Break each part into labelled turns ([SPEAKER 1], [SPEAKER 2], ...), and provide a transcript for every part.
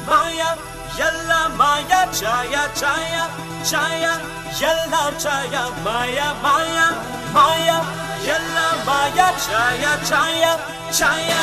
[SPEAKER 1] மாயா எல்லாம் மாயா சாயா சாயா சாயா எல்லாம் சாயா மாயா மாயா மாயா எல்லாம் மாயா சாயா சாயா சாயா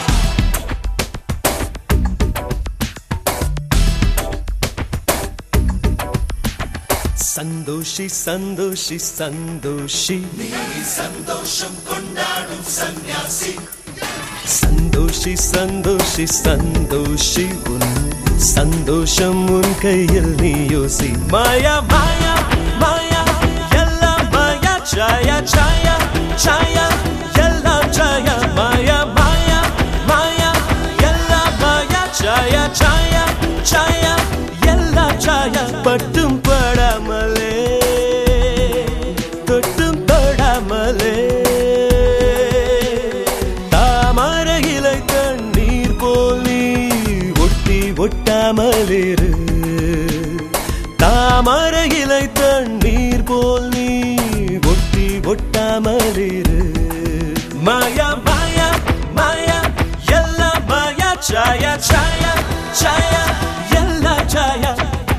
[SPEAKER 1] சந்தோஷி சந்தோஷி சந்தோஷி
[SPEAKER 2] சந்தோஷம் கொண்டாடும் சந்நியாசி
[SPEAKER 1] சந்தோஷி சந்தோஷி சந்தோஷி உன் சந்தோஷம் உன் கையில் நீ யோசி மாயா மாயா மாயா எல்லாம் மாயா சாயா சாயா சாயா எல்லாம் சாயா மாயா மாயா மாயா எல்லாம் மாயா சாயா சாயா சாயா எல்லாம் சாயா பட்டும் படாமலே தொட்டும் தொடாமலே தாமர இலை தண்ணீர் போல் நீ ஒட்டி ஒட்டாமலிரு தாமர இலை தண்ணீர் போல் நீ ஒட்டி ஒட்டாமலிரு மாயா மாயா மாயா எல்லாம் மாயா சாயா சாயா சாயா எல்லாம் சாயா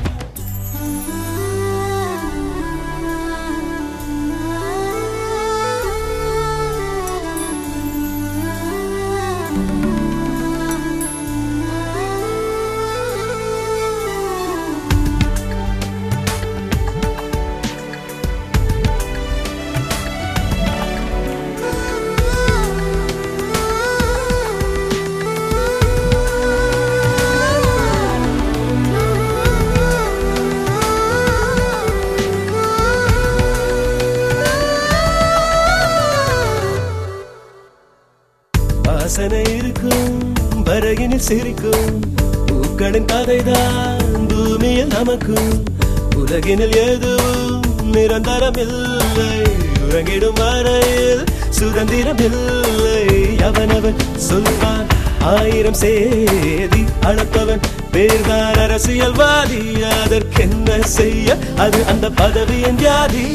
[SPEAKER 1] வாசனை இருக்கும் வரகினில் சிரிக்கும் பூக்களின் கதைதான் பூமியில் நமக்கும் உலகினில் எதுவும் நிரந்தரமில்லை உறங்கிடும் வரையில் சுதந்திரமில்லை அவனவன் சொல்வான் ஆயிரம் சேதி அளப்பவன் பேர்தான் அரசியல்வாதி அதற்கென்ன செய்ய அது அந்த பதவியின் ஜாதி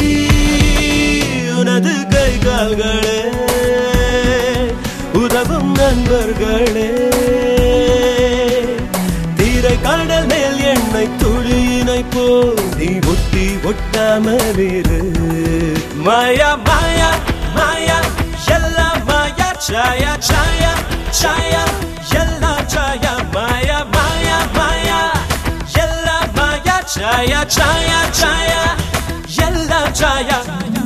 [SPEAKER 1] உனது கை கால்களே உதவும் நண்பர்களே தீரை கடல் மேல் எண்ணெய் துளியினை போல் நீ ஒட்டி ஒட்டாமலிரு மாயா மாயா மாயா எல்லாம் மாயா சாயா சாயா சாயா எல்லாம் சாயா மாயா மாயா மாயா எல்லாம் மாயா சாயா சாயா சாயா எல்லாம் சாயா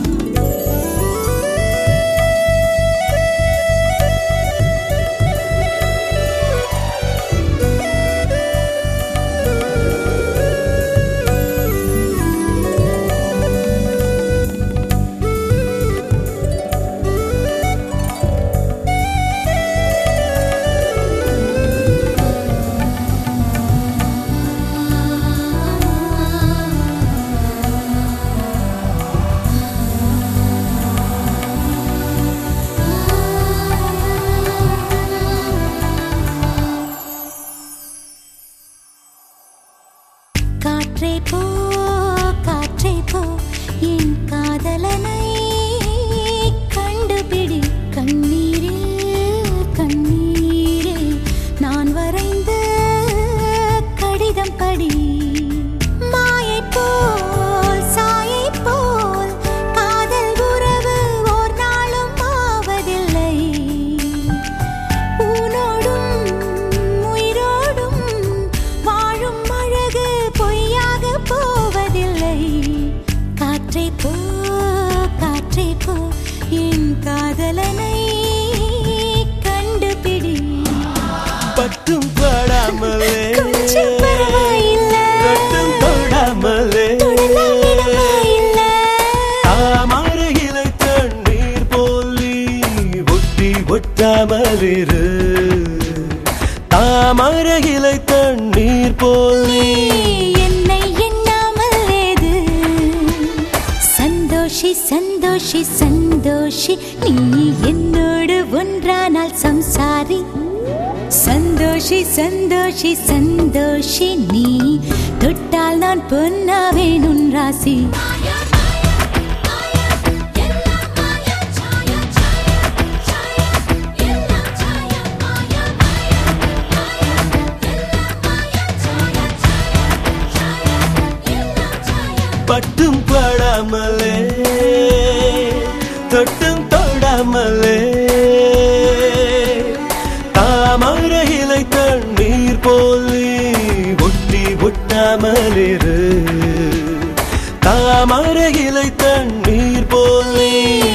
[SPEAKER 3] காற்றே போ காற்றே போ என் காதலனை கண்டுபிடி கண்ணீரில் கண்ணீரில் நான் வரைந்த கடிதம் படி மாயை போல் சாயை போல் காதல் உறவு ஓர் நாளும் ஆவதில்லை உன்னோடும் உயிரோடும் வாழும் அழகு பொய்யாக போவதில்லை காற்றே போ காற்றே போ என் காதலனை கண்டுபிடி
[SPEAKER 1] பட்டும் படாமலே
[SPEAKER 3] கொஞ்சம் பரவாயில்லை.
[SPEAKER 1] தொட்டும் தொடாமலே
[SPEAKER 3] தொடலாம் இடமாயில்லை.
[SPEAKER 1] தாமரை இலை தண்ணீர் போல் நீ ஒட்டி ஒட்டாமலிரு தாமரை இலை தண்ணீர் போல் நீ
[SPEAKER 3] என்னை எண்ணாமல் ஏது சந்தோஷி சந்தோஷி சந்தோஷி நீ என்னோடு ஒன்றானால் சம்சாரி சந்தோஷி சந்தோஷி சந்தோஷி நீ தொட்டால் நான் பொன்னாவேன் உன் ராசி
[SPEAKER 1] பட்டும் படாமலே தொட்டும் தொடாமலே தாமரை இலை தண்ணீர் போல் நீ ஒட்டி ஒட்டாமலிரு தாமரை இலை தண்ணீர் போல் நீ